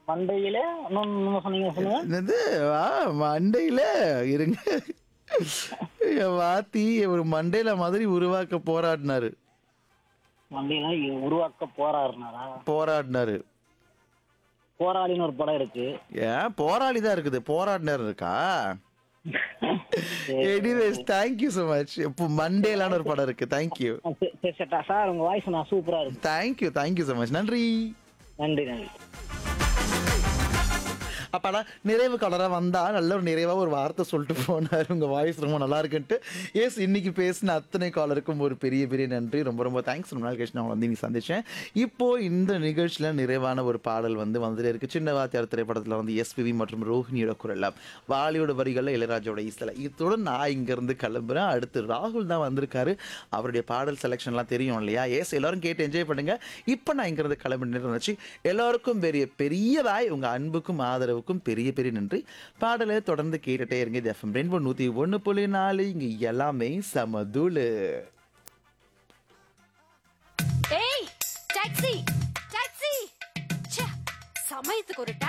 மண்டையில இன்னொன்னு சொன்னீங்க சொல்லுங்க என்னது ஆ, மண்டையில இருங்க என் வாத்தி ஒரு மண்டையில மாதிரி உருவாக்க போராடினாரு மண்டையில உருவாக்க போராடுனாரா போராடினாரு போராளின்னு ஒரு படம் இருக்கு ஏன் போராளி தான் இருக்குது போராடினார் இருக்கா எனிவேஸ் தேங்க்யூ ஸோ மச் இப்போ மண்டேலான ஒரு படம் இருக்கு தேங்க்யூ ஆ, சரி, சரி, சரி, சார் உங்க வாய்ஸ் நான் சூப்பரா இருக்கு தேங்க்யூ தேங்க்யூ ஸோ மச் நன்றி நன்றி நன்றி அப்பாடா நிறைவு கலராக வந்தா நல்ல ஒரு நிறைவாக ஒரு வார்த்தை சொல்லிட்டு போனார் உங்கள் வாய்ஸ் ரொம்ப நல்லா இருக்குன்ட்டு எஸ் இன்னைக்கு பேசின அத்தனை காலருக்கும் ஒரு பெரிய பெரிய நன்றி ரொம்ப ரொம்ப தேங்க்ஸ் ரொம்ப நாள் கழிச்சு நான் வந்து இன்னைக்கு சந்திச்சேன் இப்போ இந்த நிகழ்ச்சியில் நிறைவான ஒரு பாடல் வந்து வந்துட்டு இருக்கு சின்ன வாத்தியார் திரைப்படத்தில் வந்து எஸ்பிவி மற்றும் ரோஹிணியோட குரல் வாலியோட வரிகளில் இளையராஜோட இசையில் இத்துடன் நான் இங்கேருந்து கிளம்புறேன் அடுத்து ராகுல் தான் வந்திருக்காரு அவருடைய பாடல் செலெக்ஷன்லாம் தெரியும் இல்லையா எஸ் எல்லாரும் கேட்டு என்ஜாய் பண்ணுங்க இப்போ நான் இங்கிருந்து கிளம்பி இருந்துச்சு எல்லாருக்கும் பெரிய பெரிய வாய் உங்க அன்புக்கும் ஆதரவுக்கும் பெரிய பெரிய நன்றி பாடலை தொடர்ந்து கேட்டுட்டே இருங்க இது எஃப்எம் ரெண்டு நூற்றி ஒன்று புள்ளி நாலு இங்கே எல்லாமே சமதுளு ஏய் டாக்ஸி டாக்ஸி ச்சே சமயத்துக்கு ஒரு